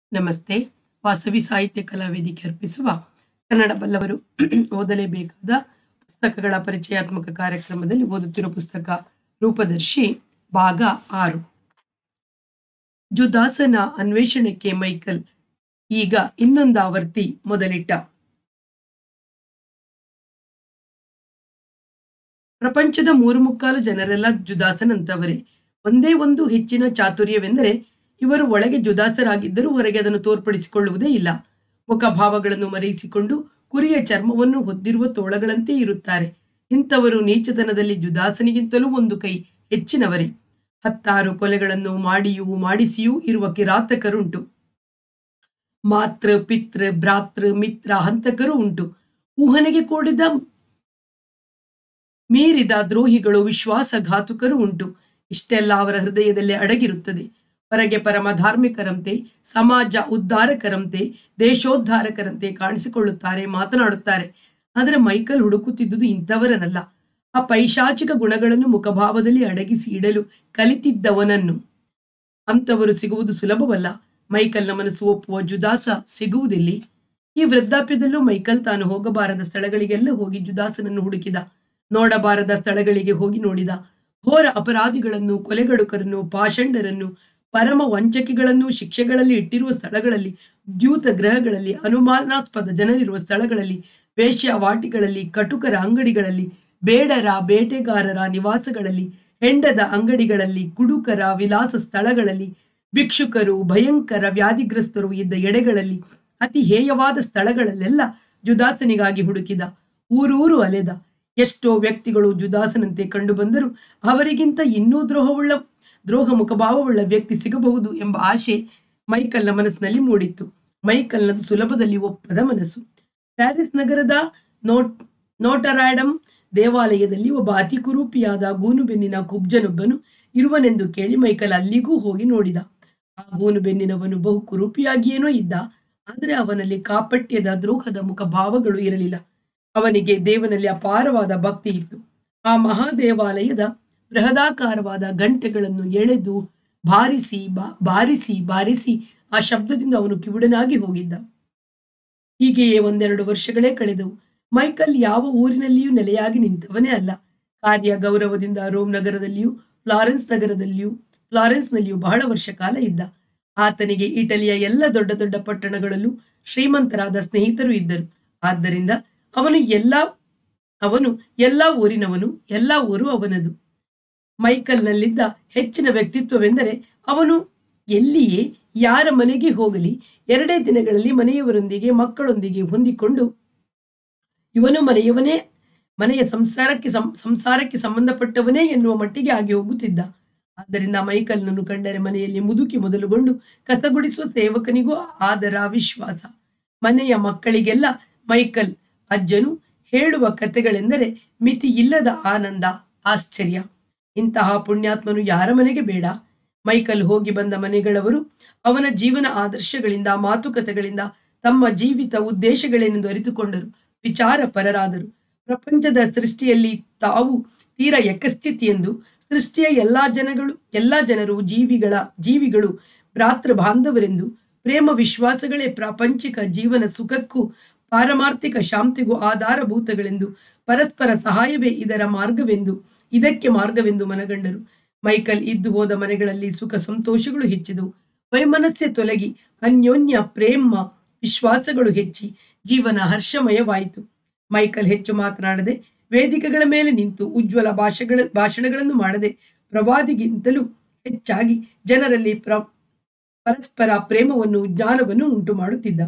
ನಮಸ್ತೆ ವಾಸವಿ ಸಾಹಿತ್ಯ ಕಲಾ ವೇದಿಕೆ ಅರ್ಪಿಸುವ ಕನ್ನಡ ಬಲ್ಲವರು ಓದಲೇಬೇಕಾದ ಪುಸ್ತಕಗಳ ಪರಿಚಯಾತ್ಮಕ ಕಾರ್ಯಕ್ರಮದಲ್ಲಿ ಓದುತ್ತಿರುವ ಪುಸ್ತಕ ರೂಪದರ್ಶಿ ಭಾಗ ಆರು ಜುದಾಸನ ಅನ್ವೇಷಣೆಗೆ ಮೈಕಲ್ ಈಗ ಇನ್ನೊಂದು ಆವರ್ತಿ ಮೊದಲಿಟ್ಟ ಪ್ರಪಂಚದ ಮೂರು ಮುಕ್ಕಾಲು ಜನರೆಲ್ಲ ಜುದಾಸನಂತವರೇ ಒಂದೇ ಒಂದು ಹೆಚ್ಚಿನ ಚಾತುರ್ಯವೆಂದರೆ ಇವರು ಒಳಗೆ ಜುದಾಸರಾಗಿದ್ದರೂ ಹೊರಗೆ ಅದನ್ನು ತೋರ್ಪಡಿಸಿಕೊಳ್ಳುವುದೇ ಇಲ್ಲ ಮುಖಭಾವಗಳನ್ನು ಮರೆಯಿಸಿಕೊಂಡು ಕುರಿಯ ಚರ್ಮವನ್ನು ಹೊದ್ದಿರುವ ತೋಳಗಳಂತೆ ಇರುತ್ತಾರೆ ಇಂಥವರು ನೀಚತನದಲ್ಲಿ ಜುದಾಸನಿಗಿಂತಲೂ ಒಂದು ಕೈ ಹೆಚ್ಚಿನವರೇ ಹತ್ತಾರು ಕೊಲೆಗಳನ್ನು ಮಾಡಿಯೂ ಮಾಡಿಸಿಯೂ ಇರುವ ಕಿರಾತಕರುಂಟು ಮಾತೃ ಪಿತೃ ಭ್ರಾತೃ ಮಿತ್ರ ಹಂತಕರು ಉಂಟು ಊಹನೆಗೆ ಕೂಡಿದ ಮೀರಿದ ದ್ರೋಹಿಗಳು ವಿಶ್ವಾಸಘಾತುಕರು ಉಂಟು ಇಷ್ಟೆಲ್ಲ ಅವರ ಹೃದಯದಲ್ಲಿ ಅಡಗಿರುತ್ತದೆ ಹೊರಗೆ ಪರಮ ಧಾರ್ಮಿಕರಂತೆ ಸಮಾಜ ಉದ್ಧಾರಕರಂತೆ ದೇಶೋದ್ಧಾರಕರಂತೆ ಕಾಣಿಸಿಕೊಳ್ಳುತ್ತಾರೆ ಮಾತನಾಡುತ್ತಾರೆ ಆದರೆ ಮೈಕಲ್ ಹುಡುಕುತ್ತಿದ್ದುದು ಇಂಥವರನಲ್ಲ ಆ ಪೈಶಾಚಿಕ ಗುಣಗಳನ್ನು ಮುಖಭಾವದಲ್ಲಿ ಅಡಗಿಸಿ ಇಡಲು ಕಲಿತಿದ್ದವನನ್ನು ಅಂಥವರು ಸಿಗುವುದು ಸುಲಭವಲ್ಲ ಮೈಕಲ್ನ ಮನಸ್ಸು ಒಪ್ಪುವ ಜುದಾಸ ಸಿಗುವುದಿಲ್ಲಿ ಈ ವೃದ್ಧಾಪ್ಯದಲ್ಲೂ ಮೈಕಲ್ ತಾನು ಹೋಗಬಾರದ ಸ್ಥಳಗಳಿಗೆಲ್ಲ ಹೋಗಿ ಜುದಾಸನನ್ನು ಹುಡುಕಿದ ನೋಡಬಾರದ ಸ್ಥಳಗಳಿಗೆ ಹೋಗಿ ನೋಡಿದ ಘೋರ ಅಪರಾಧಿಗಳನ್ನು ಕೊಲೆಗಡುಕರನ್ನು ಪಾಷಂಡರನ್ನು ಪರಮ ವಂಚಕಿಗಳನ್ನು ಶಿಕ್ಷೆಗಳಲ್ಲಿ ಇಟ್ಟಿರುವ ಸ್ಥಳಗಳಲ್ಲಿ ದ್ಯೂತ ಗ್ರಹಗಳಲ್ಲಿ ಅನುಮಾನಾಸ್ಪದ ಜನರಿರುವ ಸ್ಥಳಗಳಲ್ಲಿ ವೇಶ್ಯಾವಾಟಿಗಳಲ್ಲಿ ಕಟುಕರ ಅಂಗಡಿಗಳಲ್ಲಿ ಬೇಡರ ಬೇಟೆಗಾರರ ನಿವಾಸಗಳಲ್ಲಿ ಹೆಂಡದ ಅಂಗಡಿಗಳಲ್ಲಿ ಕುಡುಕರ ವಿಲಾಸ ಸ್ಥಳಗಳಲ್ಲಿ ಭಿಕ್ಷುಕರು ಭಯಂಕರ ವ್ಯಾಧಿಗ್ರಸ್ತರು ಇದ್ದ ಎಡೆಗಳಲ್ಲಿ ಅತಿ ಹೇಯವಾದ ಸ್ಥಳಗಳಲ್ಲೆಲ್ಲ ಜುದಾಸನಿಗಾಗಿ ಹುಡುಕಿದ ಊರೂರು ಅಲೆದ ಎಷ್ಟೋ ವ್ಯಕ್ತಿಗಳು ಜುದಾಸನಂತೆ ಕಂಡುಬಂದರೂ ಅವರಿಗಿಂತ ಇನ್ನೂ ದ್ರೋಹವುಳ್ಳ ದ್ರೋಹ ಮುಖಭಾವವುಳ್ಳ ವ್ಯಕ್ತಿ ಸಿಗಬಹುದು ಎಂಬ ಆಶೆ ಮೈಕಲ್ನ ಮನಸ್ಸಿನಲ್ಲಿ ಮೂಡಿತ್ತು ಮೈಕಲ್ನದು ಸುಲಭದಲ್ಲಿ ಒಪ್ಪದ ಮನಸ್ಸು ಪ್ಯಾರಿಸ್ ನಗರದ ನೋಟ್ ನೋಟರಾಡಮ್ ದೇವಾಲಯದಲ್ಲಿ ಒಬ್ಬ ಅತಿ ಕುರೂಪಿಯಾದ ಗೂನುಬೆನ್ನಿನ ಕುಬ್ಜನೊಬ್ಬನು ಇರುವನೆಂದು ಕೇಳಿ ಮೈಕಲ್ ಅಲ್ಲಿಗೂ ಹೋಗಿ ನೋಡಿದ ಆ ಗೂನುಬೆನ್ನಿನವನು ಬಹು ಕುರೂಪಿಯಾಗಿಯೇನೋ ಇದ್ದ ಆದರೆ ಅವನಲ್ಲಿ ಕಾಪಟ್ಯದ ದ್ರೋಹದ ಮುಖಭಾವಗಳು ಇರಲಿಲ್ಲ ಅವನಿಗೆ ದೇವನಲ್ಲಿ ಅಪಾರವಾದ ಭಕ್ತಿ ಇತ್ತು ಆ ಮಹಾದೇವಾಲಯದ ಬೃಹದಾಕಾರವಾದ ಗಂಟೆಗಳನ್ನು ಎಳೆದು ಬಾರಿಸಿ ಬಾ ಬಾರಿಸಿ ಬಾರಿಸಿ ಆ ಶಬ್ದದಿಂದ ಅವನು ಕಿವುಡನಾಗಿ ಹೋಗಿದ್ದ ಹೀಗೆಯೇ ಒಂದೆರಡು ವರ್ಷಗಳೇ ಕಳೆದವು ಮೈಕಲ್ ಯಾವ ಊರಿನಲ್ಲಿಯೂ ನೆಲೆಯಾಗಿ ನಿಂತವನೇ ಅಲ್ಲ ಕಾರ್ಯ ಗೌರವದಿಂದ ರೋಮ್ ನಗರದಲ್ಲಿಯೂ ಫ್ಲಾರೆನ್ಸ್ ನಗರದಲ್ಲಿಯೂ ಫ್ಲಾರೆನ್ಸ್ನಲ್ಲಿಯೂ ಬಹಳ ವರ್ಷ ಕಾಲ ಇದ್ದ ಆತನಿಗೆ ಇಟಲಿಯ ಎಲ್ಲ ದೊಡ್ಡ ದೊಡ್ಡ ಪಟ್ಟಣಗಳಲ್ಲೂ ಶ್ರೀಮಂತರಾದ ಸ್ನೇಹಿತರು ಇದ್ದರು ಆದ್ದರಿಂದ ಅವನು ಎಲ್ಲ ಅವನು ಎಲ್ಲ ಊರಿನವನು ಎಲ್ಲ ಊರು ಅವನದು ಮೈಕಲ್ನಲ್ಲಿದ್ದ ಹೆಚ್ಚಿನ ವ್ಯಕ್ತಿತ್ವವೆಂದರೆ ಅವನು ಎಲ್ಲಿಯೇ ಯಾರ ಮನೆಗೆ ಹೋಗಲಿ ಎರಡೇ ದಿನಗಳಲ್ಲಿ ಮನೆಯವರೊಂದಿಗೆ ಮಕ್ಕಳೊಂದಿಗೆ ಹೊಂದಿಕೊಂಡು ಇವನು ಮನೆಯವನೇ ಮನೆಯ ಸಂಸಾರಕ್ಕೆ ಸಂಸಾರಕ್ಕೆ ಸಂಬಂಧಪಟ್ಟವನೇ ಎನ್ನುವ ಮಟ್ಟಿಗೆ ಆಗಿ ಹೋಗುತ್ತಿದ್ದ ಆದ್ದರಿಂದ ಮೈಕಲ್ನನ್ನು ಕಂಡರೆ ಮನೆಯಲ್ಲಿ ಮುದುಕಿ ಮೊದಲುಗೊಂಡು ಕಸಗುಡಿಸುವ ಸೇವಕನಿಗೂ ಆದರ ವಿಶ್ವಾಸ ಮನೆಯ ಮಕ್ಕಳಿಗೆಲ್ಲ ಮೈಕಲ್ ಅಜ್ಜನು ಹೇಳುವ ಕಥೆಗಳೆಂದರೆ ಮಿತಿ ಇಲ್ಲದ ಆನಂದ ಆಶ್ಚರ್ಯ ಇಂತಹ ಪುಣ್ಯಾತ್ಮನು ಯಾರ ಮನೆಗೆ ಬೇಡ ಮೈಕಲ್ ಹೋಗಿ ಬಂದ ಮನೆಗಳವರು ಅವನ ಜೀವನ ಆದರ್ಶಗಳಿಂದ ಮಾತುಕತೆಗಳಿಂದ ತಮ್ಮ ಜೀವಿತ ಉದ್ದೇಶಗಳೇನೆಂದು ಅರಿತುಕೊಂಡರು ವಿಚಾರ ಪರರಾದರು ಪ್ರಪಂಚದ ಸೃಷ್ಟಿಯಲ್ಲಿ ತಾವು ತೀರ ಯಕಸ್ಥಿತಿಯೆಂದು ಸೃಷ್ಟಿಯ ಎಲ್ಲಾ ಜನಗಳು ಎಲ್ಲಾ ಜನರು ಜೀವಿಗಳ ಜೀವಿಗಳು ಭ್ರಾತೃ ಬಾಂಧವರೆಂದು ಪ್ರೇಮ ವಿಶ್ವಾಸಗಳೇ ಪ್ರಾಪಂಚಿಕ ಜೀವನ ಸುಖಕ್ಕೂ ಪಾರಮಾರ್ಥಿಕ ಶಾಂತಿಗೂ ಆಧಾರಭೂತಗಳೆಂದು ಪರಸ್ಪರ ಸಹಾಯವೇ ಇದರ ಮಾರ್ಗವೆಂದು ಇದಕ್ಕೆ ಮಾರ್ಗವೆಂದು ಮನಗಂಡರು ಮೈಕಲ್ ಇದ್ದು ಹೋದ ಮನೆಗಳಲ್ಲಿ ಸುಖ ಸಂತೋಷಗಳು ಹೆಚ್ಚಿದವು ವೈಮನಸ್ಸೆ ತೊಲಗಿ ಅನ್ಯೋನ್ಯ ಪ್ರೇಮ ವಿಶ್ವಾಸಗಳು ಹೆಚ್ಚಿ ಜೀವನ ಹರ್ಷಮಯವಾಯಿತು ಮೈಕಲ್ ಹೆಚ್ಚು ಮಾತನಾಡದೆ ವೇದಿಕೆಗಳ ಮೇಲೆ ನಿಂತು ಉಜ್ವಲ ಭಾಷೆಗಳ ಭಾಷಣಗಳನ್ನು ಮಾಡದೆ ಪ್ರವಾದಿಗಿಂತಲೂ ಹೆಚ್ಚಾಗಿ ಜನರಲ್ಲಿ ಪ್ರ ಪರಸ್ಪರ ಪ್ರೇಮವನ್ನು ಜ್ಞಾನವನ್ನು ಉಂಟು ಮಾಡುತ್ತಿದ್ದ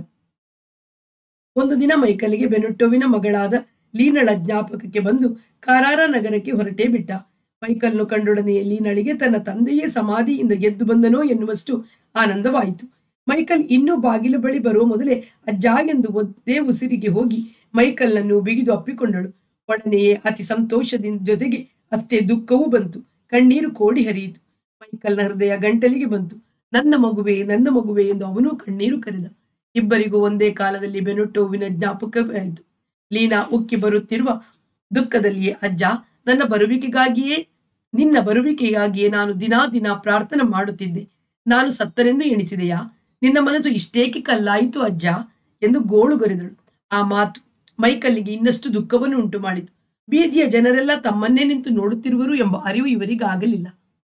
ಒಂದು ದಿನ ಮೈಕಲ್ಗೆ ಬೆನುಟ್ಟೋವಿನ ಮಗಳಾದ ಲೀನಳ ಜ್ಞಾಪಕಕ್ಕೆ ಬಂದು ಕಾರಾರ ನಗರಕ್ಕೆ ಹೊರಟೇ ಬಿಟ್ಟ ಮೈಕಲ್ನು ಕಂಡೊಡನೆಯೇ ಲೀನಳಿಗೆ ತನ್ನ ತಂದೆಯೇ ಸಮಾಧಿಯಿಂದ ಗೆದ್ದು ಬಂದನೋ ಎನ್ನುವಷ್ಟು ಆನಂದವಾಯಿತು ಮೈಕಲ್ ಇನ್ನೂ ಬಾಗಿಲ ಬಳಿ ಬರುವ ಮೊದಲೇ ಅಜ್ಜ ಎಂದು ಒದ್ದೇ ಉಸಿರಿಗೆ ಹೋಗಿ ಮೈಕಲ್ನನ್ನು ಬಿಗಿದು ಅಪ್ಪಿಕೊಂಡಳು ಒಡನೆಯೇ ಅತಿ ಸಂತೋಷದಿಂದ ಜೊತೆಗೆ ಅಷ್ಟೇ ದುಃಖವೂ ಬಂತು ಕಣ್ಣೀರು ಕೋಡಿ ಹರಿಯಿತು ಮೈಕಲ್ನ ಹೃದಯ ಗಂಟಲಿಗೆ ಬಂತು ನನ್ನ ಮಗುವೆ ನನ್ನ ಮಗುವೆ ಎಂದು ಅವನೂ ಕಣ್ಣೀರು ಕರೆದ ಇಬ್ಬರಿಗೂ ಒಂದೇ ಕಾಲದಲ್ಲಿ ಬೆನುಟ್ಟೋವಿನ ಜ್ಞಾಪಕವಾಯಿತು ಲೀನಾ ಉಕ್ಕಿ ಬರುತ್ತಿರುವ ದುಃಖದಲ್ಲಿಯೇ ಅಜ್ಜ ನನ್ನ ಬರುವಿಕೆಗಾಗಿಯೇ ನಿನ್ನ ಬರುವಿಕೆಗಾಗಿಯೇ ನಾನು ದಿನಾ ದಿನ ಪ್ರಾರ್ಥನೆ ಮಾಡುತ್ತಿದ್ದೆ ನಾನು ಸತ್ತನೆಂದು ಎಣಿಸಿದೆಯಾ ನಿನ್ನ ಮನಸ್ಸು ಇಷ್ಟೇಕೆ ಕಲ್ಲಾಯಿತು ಅಜ್ಜ ಎಂದು ಗೋಳುಗರೆದಳು ಆ ಮಾತು ಮೈಕಲ್ಲಿಗೆ ಇನ್ನಷ್ಟು ದುಃಖವನ್ನು ಉಂಟು ಮಾಡಿತು ಬೀದಿಯ ಜನರೆಲ್ಲ ತಮ್ಮನ್ನೇ ನಿಂತು ನೋಡುತ್ತಿರುವರು ಎಂಬ ಅರಿವು ಇವರಿಗಾಗಲಿಲ್ಲ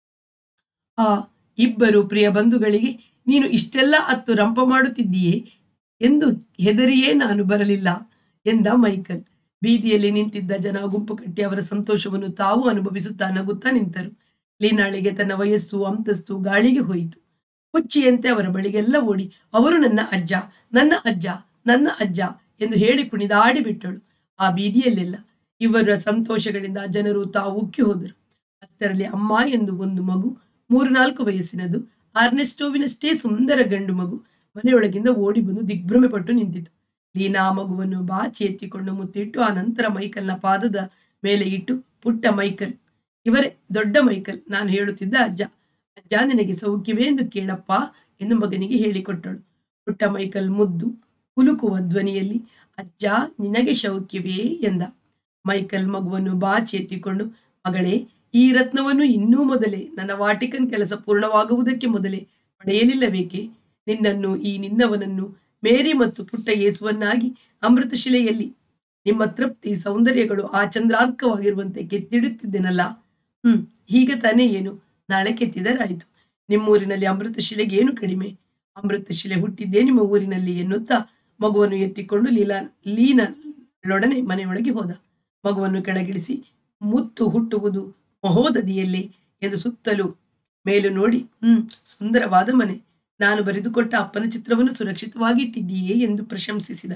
ಆ ಇಬ್ಬರು ಪ್ರಿಯ ಬಂಧುಗಳಿಗೆ ನೀನು ಇಷ್ಟೆಲ್ಲ ಅತ್ತು ರಂಪ ಮಾಡುತ್ತಿದ್ದೀಯೇ ಎಂದು ಹೆದರಿಯೇ ನಾನು ಬರಲಿಲ್ಲ ಎಂದ ಮೈಕಲ್ ಬೀದಿಯಲ್ಲಿ ನಿಂತಿದ್ದ ಜನ ಗುಂಪು ಕಟ್ಟಿ ಅವರ ಸಂತೋಷವನ್ನು ತಾವು ಅನುಭವಿಸುತ್ತಾ ನಗುತ್ತಾ ನಿಂತರು ಲೀನಾಳಿಗೆ ತನ್ನ ವಯಸ್ಸು ಅಂತಸ್ತು ಗಾಳಿಗೆ ಹೋಯಿತು ಹುಚ್ಚಿಯಂತೆ ಅವರ ಬಳಿಗೆಲ್ಲ ಓಡಿ ಅವರು ನನ್ನ ಅಜ್ಜ ನನ್ನ ಅಜ್ಜ ನನ್ನ ಅಜ್ಜ ಎಂದು ಹೇಳಿ ಕುಣಿದಾಡಿ ಬಿಟ್ಟಳು ಆ ಬೀದಿಯಲ್ಲೆಲ್ಲ ಇವರ ಸಂತೋಷಗಳಿಂದ ಜನರು ತಾವು ಉಕ್ಕಿ ಹೋದರು ಅಷ್ಟರಲ್ಲಿ ಅಮ್ಮ ಎಂದು ಒಂದು ಮಗು ಮೂರು ನಾಲ್ಕು ವಯಸ್ಸಿನದು ಆರ್ನೆಸ್ಟೋವಿನಷ್ಟೇ ಸುಂದರ ಗಂಡು ಮಗು ಮನೆಯೊಳಗಿಂದ ಓಡಿ ಬಂದು ದಿಗ್ಭ್ರಮೆ ಪಟ್ಟು ನಿಂತಿತು ಲೀನಾ ಆ ಮಗುವನ್ನು ಬಾಚಿ ಎತ್ತಿಕೊಂಡು ಮುತ್ತಿಟ್ಟು ಆ ನಂತರ ಮೈಕಲ್ನ ಪಾದದ ಮೇಲೆ ಇಟ್ಟು ಪುಟ್ಟ ಮೈಕಲ್ ಇವರೇ ದೊಡ್ಡ ಮೈಕಲ್ ನಾನು ಹೇಳುತ್ತಿದ್ದ ಅಜ್ಜ ಅಜ್ಜ ನಿನಗೆ ಸೌಖ್ಯವೇ ಎಂದು ಕೇಳಪ್ಪ ಎಂದು ಮಗನಿಗೆ ಹೇಳಿಕೊಟ್ಟಳು ಪುಟ್ಟ ಮೈಕಲ್ ಮುದ್ದು ಕುಲುಕುವ ಧ್ವನಿಯಲ್ಲಿ ಅಜ್ಜ ನಿನಗೆ ಶೌಕ್ಯವೇ ಎಂದ ಮೈಕಲ್ ಮಗುವನ್ನು ಬಾಚಿ ಎತ್ತಿಕೊಂಡು ಮಗಳೇ ಈ ರತ್ನವನ್ನು ಇನ್ನೂ ಮೊದಲೇ ನನ್ನ ವಾಟಿಕನ್ ಕೆಲಸ ಪೂರ್ಣವಾಗುವುದಕ್ಕೆ ಮೊದಲೇ ಪಡೆಯಲಿಲ್ಲಬೇಕೆ ನಿನ್ನನ್ನು ಈ ನಿನ್ನವನನ್ನು ಮೇರಿ ಮತ್ತು ಪುಟ್ಟ ಯೇಸುವನ್ನಾಗಿ ಅಮೃತಶಿಲೆಯಲ್ಲಿ ನಿಮ್ಮ ತೃಪ್ತಿ ಸೌಂದರ್ಯಗಳು ಆ ಚಂದ್ರಾರ್ಕವಾಗಿರುವಂತೆ ಕೆತ್ತಿಡುತ್ತಿದ್ದೆನಲ್ಲ ಹ್ಮ್ ಹೀಗ ತಾನೇ ಏನು ನಾಳೆ ಕೆತ್ತಿದರಾಯಿತು ನಿಮ್ಮೂರಿನಲ್ಲಿ ಅಮೃತಶಿಲೆಗೆ ಏನು ಕಡಿಮೆ ಅಮೃತಶಿಲೆ ಹುಟ್ಟಿದ್ದೇ ನಿಮ್ಮ ಊರಿನಲ್ಲಿ ಎನ್ನುತ್ತಾ ಮಗುವನ್ನು ಎತ್ತಿಕೊಂಡು ಲೀಲಾ ಲೀನಳೊಡನೆ ಮನೆಯೊಳಗೆ ಹೋದ ಮಗುವನ್ನು ಕೆಳಗಿಳಿಸಿ ಮುತ್ತು ಹುಟ್ಟುವುದು ಮಹೋದದಿಯಲ್ಲೇ ಎಂದು ಸುತ್ತಲೂ ಮೇಲು ನೋಡಿ ಹ್ಮ್ ಸುಂದರವಾದ ಮನೆ ನಾನು ಬರೆದುಕೊಟ್ಟ ಅಪ್ಪನ ಚಿತ್ರವನ್ನು ಸುರಕ್ಷಿತವಾಗಿ ಇಟ್ಟಿದ್ದೀಯೇ ಎಂದು ಪ್ರಶಂಸಿಸಿದ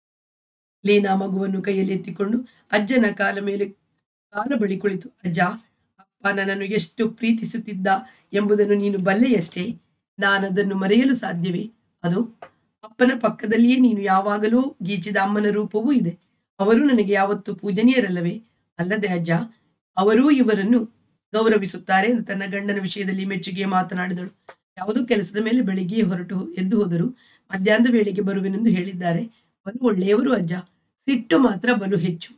ಲೀನಾ ಮಗುವನ್ನು ಕೈಯಲ್ಲಿ ಎತ್ತಿಕೊಂಡು ಅಜ್ಜನ ಕಾಲ ಮೇಲೆ ಕಾಲ ಬಳಿ ಕುಳಿತು ಅಜ್ಜ ಅಪ್ಪ ನನ್ನನ್ನು ಎಷ್ಟು ಪ್ರೀತಿಸುತ್ತಿದ್ದ ಎಂಬುದನ್ನು ನೀನು ಬಲ್ಲೆಯಷ್ಟೇ ನಾನದನ್ನು ಮರೆಯಲು ಸಾಧ್ಯವೇ ಅದು ಅಪ್ಪನ ಪಕ್ಕದಲ್ಲಿಯೇ ನೀನು ಯಾವಾಗಲೂ ಗೀಚಿದ ಅಮ್ಮನ ರೂಪವೂ ಇದೆ ಅವರು ನನಗೆ ಯಾವತ್ತೂ ಪೂಜನೀಯರಲ್ಲವೇ ಅಲ್ಲದೆ ಅಜ್ಜ ಅವರೂ ಇವರನ್ನು ಗೌರವಿಸುತ್ತಾರೆ ಎಂದು ತನ್ನ ಗಂಡನ ವಿಷಯದಲ್ಲಿ ಮೆಚ್ಚುಗೆ ಮಾತನಾಡಿದಳು ಯಾವುದೋ ಕೆಲಸದ ಮೇಲೆ ಬೆಳಿಗ್ಗೆ ಹೊರಟು ಎದ್ದು ಹೋದರು ಮಧ್ಯಾಹ್ನದ ವೇಳೆಗೆ ಬರುವೆನೆಂದು ಹೇಳಿದ್ದಾರೆ ಬಲು ಒಳ್ಳೆಯವರು ಅಜ್ಜ ಸಿಟ್ಟು ಮಾತ್ರ ಬಲು ಹೆಚ್ಚು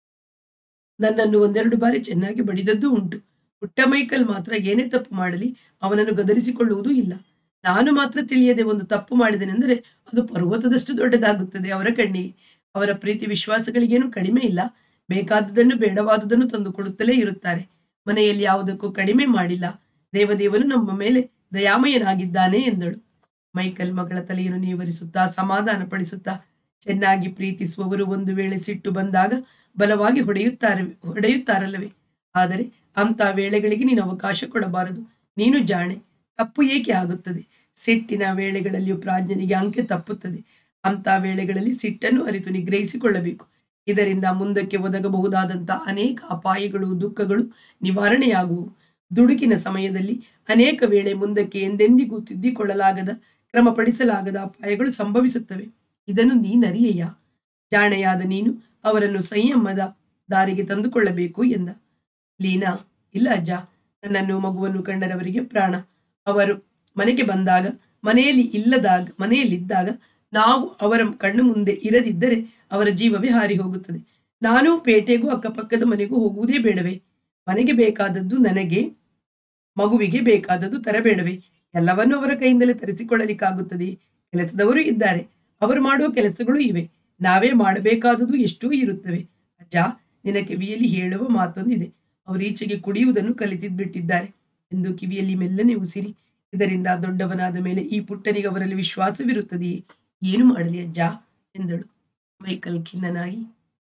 ನನ್ನನ್ನು ಒಂದೆರಡು ಬಾರಿ ಚೆನ್ನಾಗಿ ಬಡಿದದ್ದೂ ಉಂಟು ಪುಟ್ಟ ಮೈಕಲ್ ಮಾತ್ರ ಏನೇ ತಪ್ಪು ಮಾಡಲಿ ಅವನನ್ನು ಗದರಿಸಿಕೊಳ್ಳುವುದೂ ಇಲ್ಲ ನಾನು ಮಾತ್ರ ತಿಳಿಯದೆ ಒಂದು ತಪ್ಪು ಮಾಡಿದೆನೆಂದರೆ ಅದು ಪರ್ವತದಷ್ಟು ದೊಡ್ಡದಾಗುತ್ತದೆ ಅವರ ಕಣ್ಣಿಗೆ ಅವರ ಪ್ರೀತಿ ವಿಶ್ವಾಸಗಳಿಗೇನು ಕಡಿಮೆ ಇಲ್ಲ ಬೇಕಾದದನ್ನು ಬೇಡವಾದುದನ್ನು ತಂದು ಕೊಡುತ್ತಲೇ ಇರುತ್ತಾರೆ ಮನೆಯಲ್ಲಿ ಯಾವುದಕ್ಕೂ ಕಡಿಮೆ ಮಾಡಿಲ್ಲ ದೇವದೇವನು ನಮ್ಮ ಮೇಲೆ ದಯಾಮಯನಾಗಿದ್ದಾನೆ ಎಂದಳು ಮೈಕಲ್ ಮಗಳ ತಲೆಯನ್ನು ನೀವರಿಸುತ್ತಾ ಸಮಾಧಾನ ಪಡಿಸುತ್ತಾ ಚೆನ್ನಾಗಿ ಪ್ರೀತಿಸುವವರು ಒಂದು ವೇಳೆ ಸಿಟ್ಟು ಬಂದಾಗ ಬಲವಾಗಿ ಹೊಡೆಯುತ್ತಾರೆ ಹೊಡೆಯುತ್ತಾರಲ್ಲವೇ ಆದರೆ ಅಂತ ವೇಳೆಗಳಿಗೆ ನೀನು ಅವಕಾಶ ಕೊಡಬಾರದು ನೀನು ಜಾಣೆ ತಪ್ಪು ಏಕೆ ಆಗುತ್ತದೆ ಸಿಟ್ಟಿನ ವೇಳೆಗಳಲ್ಲಿಯೂ ಪ್ರಾಜ್ಞನಿಗೆ ಅಂಕೆ ತಪ್ಪುತ್ತದೆ ಅಂತ ವೇಳೆಗಳಲ್ಲಿ ಸಿಟ್ಟನ್ನು ಅರಿತು ನಿಗ್ರಹಿಸಿಕೊಳ್ಳಬೇಕು ಇದರಿಂದ ಮುಂದಕ್ಕೆ ಒದಗಬಹುದಾದಂಥ ಅನೇಕ ಅಪಾಯಗಳು ದುಃಖಗಳು ನಿವಾರಣೆಯಾಗುವು ದುಡುಕಿನ ಸಮಯದಲ್ಲಿ ಅನೇಕ ವೇಳೆ ಮುಂದಕ್ಕೆ ಎಂದೆಂದಿಗೂ ತಿದ್ದಿಕೊಳ್ಳಲಾಗದ ಕ್ರಮಪಡಿಸಲಾಗದ ಅಪಾಯಗಳು ಸಂಭವಿಸುತ್ತವೆ ಇದನ್ನು ನೀನರಿಯೆಯ ಜಾಣೆಯಾದ ನೀನು ಅವರನ್ನು ಸಂಯಮದ ದಾರಿಗೆ ತಂದುಕೊಳ್ಳಬೇಕು ಎಂದ ಲೀನಾ ಇಲ್ಲ ಅಜ್ಜ ನನ್ನನ್ನು ಮಗುವನ್ನು ಕಂಡರವರಿಗೆ ಪ್ರಾಣ ಅವರು ಮನೆಗೆ ಬಂದಾಗ ಮನೆಯಲ್ಲಿ ಇಲ್ಲದಾಗ ಮನೆಯಲ್ಲಿದ್ದಾಗ ನಾವು ಅವರ ಕಣ್ಣು ಮುಂದೆ ಇರದಿದ್ದರೆ ಅವರ ಜೀವವೇ ಹಾರಿ ಹೋಗುತ್ತದೆ ನಾನು ಪೇಟೆಗೂ ಅಕ್ಕಪಕ್ಕದ ಮನೆಗೂ ಹೋಗುವುದೇ ಬೇಡವೇ ಮನೆಗೆ ಬೇಕಾದದ್ದು ನನಗೆ ಮಗುವಿಗೆ ಬೇಕಾದದ್ದು ತರಬೇಡವೇ ಎಲ್ಲವನ್ನೂ ಅವರ ಕೈಯಿಂದಲೇ ತರಿಸಿಕೊಳ್ಳಲಿಕ್ಕಾಗುತ್ತದೆ ಕೆಲಸದವರು ಇದ್ದಾರೆ ಅವರು ಮಾಡುವ ಕೆಲಸಗಳು ಇವೆ ನಾವೇ ಮಾಡಬೇಕಾದುದು ಎಷ್ಟೋ ಇರುತ್ತವೆ ಅಜ್ಜ ನಿನ್ನ ಕಿವಿಯಲ್ಲಿ ಹೇಳುವ ಮಾತೊಂದಿದೆ ಅವರು ಈಚೆಗೆ ಕುಡಿಯುವುದನ್ನು ಕಲಿತಿದ್ ಬಿಟ್ಟಿದ್ದಾರೆ ಎಂದು ಕಿವಿಯಲ್ಲಿ ಮೆಲ್ಲನೆ ಉಸಿರಿ ಇದರಿಂದ ದೊಡ್ಡವನಾದ ಮೇಲೆ ಈ ಪುಟ್ಟನಿಗೆ ಅವರಲ್ಲಿ ವಿಶ್ವಾಸವಿರುತ್ತದೆಯೇ ಏನು ಮಾಡಲಿ ಅಜ್ಜ ಎಂದಳು ಮೈಕಲ್ ಖಿನ್ನನಾಗಿ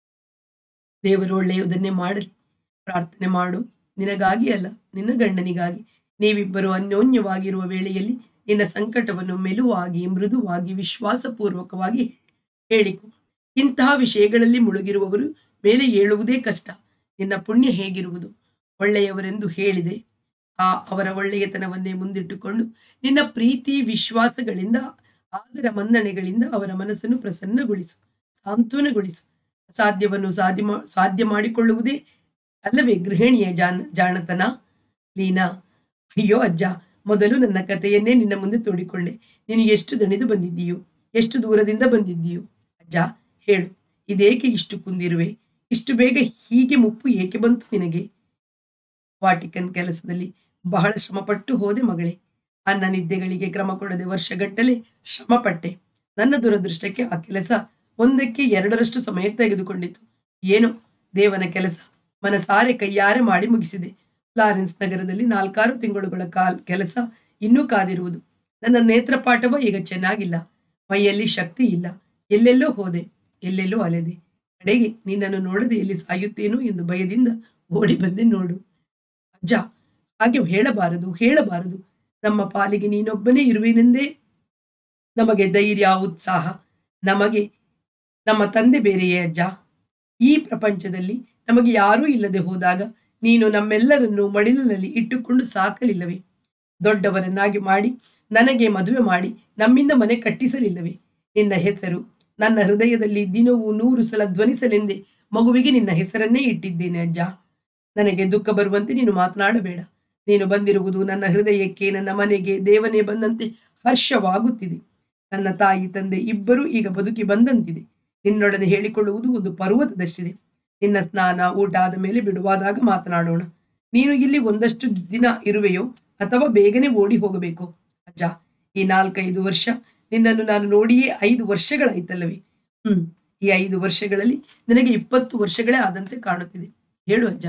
ದೇವರು ಒಳ್ಳೆಯದನ್ನೇ ಮಾಡಲಿ ಪ್ರಾರ್ಥನೆ ಮಾಡು ನಿನಗಾಗಿ ಅಲ್ಲ ನಿನ್ನ ಗಂಡನಿಗಾಗಿ ನೀವಿಬ್ಬರು ಅನ್ಯೋನ್ಯವಾಗಿರುವ ವೇಳೆಯಲ್ಲಿ ನಿನ್ನ ಸಂಕಟವನ್ನು ಮೆಲುವಾಗಿ ಮೃದುವಾಗಿ ವಿಶ್ವಾಸಪೂರ್ವಕವಾಗಿ ಹೇಳಿಕು ಇಂತಹ ವಿಷಯಗಳಲ್ಲಿ ಮುಳುಗಿರುವವರು ಮೇಲೆ ಏಳುವುದೇ ಕಷ್ಟ ನಿನ್ನ ಪುಣ್ಯ ಹೇಗಿರುವುದು ಒಳ್ಳೆಯವರೆಂದು ಹೇಳಿದೆ ಆ ಅವರ ಒಳ್ಳೆಯತನವನ್ನೇ ಮುಂದಿಟ್ಟುಕೊಂಡು ನಿನ್ನ ಪ್ರೀತಿ ವಿಶ್ವಾಸಗಳಿಂದ ಆದರ ಮನ್ನಣೆಗಳಿಂದ ಅವರ ಮನಸ್ಸನ್ನು ಪ್ರಸನ್ನಗೊಳಿಸು ಸಾಂತ್ವನಗೊಳಿಸು ಅಸಾಧ್ಯವನ್ನು ಸಾಧ್ಯ ಮಾ ಸಾಧ್ಯ ಮಾಡಿಕೊಳ್ಳುವುದೇ ಅಲ್ಲವೇ ಗೃಹಿಣಿಯ ಜಾನ ಜಾಣತನ ಲೀನಾ ಅಯ್ಯೋ ಅಜ್ಜ ಮೊದಲು ನನ್ನ ಕಥೆಯನ್ನೇ ನಿನ್ನ ಮುಂದೆ ತೋಡಿಕೊಂಡೆ ನೀನು ಎಷ್ಟು ದಣಿದು ಬಂದಿದ್ದೀಯೋ ಎಷ್ಟು ದೂರದಿಂದ ಬಂದಿದ್ದೀಯೋ ಅಜ್ಜ ಹೇಳು ಇದೇಕೆ ಇಷ್ಟು ಕುಂದಿರುವೆ ಇಷ್ಟು ಬೇಗ ಹೀಗೆ ಮುಪ್ಪು ಏಕೆ ಬಂತು ನಿನಗೆ ವಾಟಿಕನ್ ಕೆಲಸದಲ್ಲಿ ಬಹಳ ಶ್ರಮಪಟ್ಟು ಹೋದೆ ಮಗಳೇ ಅನ್ನ ನಿದ್ದೆಗಳಿಗೆ ಕ್ರಮ ಕೊಡದೆ ವರ್ಷಗಟ್ಟಲೆ ಶ್ರಮಪಟ್ಟೆ ನನ್ನ ದುರದೃಷ್ಟಕ್ಕೆ ಆ ಕೆಲಸ ಒಂದಕ್ಕೆ ಎರಡರಷ್ಟು ಸಮಯ ತೆಗೆದುಕೊಂಡಿತು ಏನೋ ದೇವನ ಕೆಲಸ ಮನಸಾರೆ ಕೈಯಾರೆ ಮಾಡಿ ಮುಗಿಸಿದೆ ಫ್ಲಾರೆನ್ಸ್ ನಗರದಲ್ಲಿ ನಾಲ್ಕಾರು ತಿಂಗಳುಗಳ ಕಾಲ್ ಕೆಲಸ ಇನ್ನೂ ಕಾದಿರುವುದು ನನ್ನ ನೇತ್ರಪಾಠವ ಈಗ ಚೆನ್ನಾಗಿಲ್ಲ ಮೈಯಲ್ಲಿ ಶಕ್ತಿ ಇಲ್ಲ ಎಲ್ಲೆಲ್ಲೋ ಹೋದೆ ಎಲ್ಲೆಲ್ಲೋ ಅಲೆದೆ ಕಡೆಗೆ ನಿನ್ನನ್ನು ನೋಡದೆ ಎಲ್ಲಿ ಸಾಯುತ್ತೇನೋ ಎಂದು ಭಯದಿಂದ ಓಡಿ ಬಂದೆ ನೋಡು ಅಜ್ಜ ಹಾಗೆ ಹೇಳಬಾರದು ಹೇಳಬಾರದು ನಮ್ಮ ಪಾಲಿಗೆ ನೀನೊಬ್ಬನೇ ಇರುವೆನೆಂದೇ ನಮಗೆ ಧೈರ್ಯ ಉತ್ಸಾಹ ನಮಗೆ ನಮ್ಮ ತಂದೆ ಬೇರೆಯೇ ಅಜ್ಜ ಈ ಪ್ರಪಂಚದಲ್ಲಿ ನಮಗೆ ಯಾರೂ ಇಲ್ಲದೆ ಹೋದಾಗ ನೀನು ನಮ್ಮೆಲ್ಲರನ್ನು ಮಡಿಲಿನಲ್ಲಿ ಇಟ್ಟುಕೊಂಡು ಸಾಕಲಿಲ್ಲವೇ ದೊಡ್ಡವರನ್ನಾಗಿ ಮಾಡಿ ನನಗೆ ಮದುವೆ ಮಾಡಿ ನಮ್ಮಿಂದ ಮನೆ ಕಟ್ಟಿಸಲಿಲ್ಲವೇ ನಿನ್ನ ಹೆಸರು ನನ್ನ ಹೃದಯದಲ್ಲಿ ದಿನವೂ ನೂರು ಸಲ ಧ್ವನಿಸಲೆಂದೇ ಮಗುವಿಗೆ ನಿನ್ನ ಹೆಸರನ್ನೇ ಇಟ್ಟಿದ್ದೇನೆ ಅಜ್ಜ ನನಗೆ ದುಃಖ ಬರುವಂತೆ ನೀನು ಮಾತನಾಡಬೇಡ ನೀನು ಬಂದಿರುವುದು ನನ್ನ ಹೃದಯಕ್ಕೆ ನನ್ನ ಮನೆಗೆ ದೇವನೇ ಬಂದಂತೆ ಹರ್ಷವಾಗುತ್ತಿದೆ ನನ್ನ ತಾಯಿ ತಂದೆ ಇಬ್ಬರೂ ಈಗ ಬದುಕಿ ಬಂದಂತಿದೆ ನಿನ್ನೊಡನೆ ಹೇಳಿಕೊಳ್ಳುವುದು ಒಂದು ಪರ್ವತದಷ್ಟಿದೆ ನಿನ್ನ ಸ್ನಾನ ಊಟ ಆದ ಮೇಲೆ ಬಿಡುವಾದಾಗ ಮಾತನಾಡೋಣ ನೀನು ಇಲ್ಲಿ ಒಂದಷ್ಟು ದಿನ ಇರುವೆಯೋ ಅಥವಾ ಬೇಗನೆ ಓಡಿ ಹೋಗಬೇಕು ಅಜ್ಜ ಈ ನಾಲ್ಕೈದು ವರ್ಷ ನಿನ್ನನ್ನು ನಾನು ನೋಡಿಯೇ ಐದು ವರ್ಷಗಳಾಯ್ತಲ್ಲವೇ ಹ್ಮ್ ಈ ಐದು ವರ್ಷಗಳಲ್ಲಿ ನಿನಗೆ ಇಪ್ಪತ್ತು ವರ್ಷಗಳೇ ಆದಂತೆ ಕಾಣುತ್ತಿದೆ ಹೇಳು ಅಜ್ಜ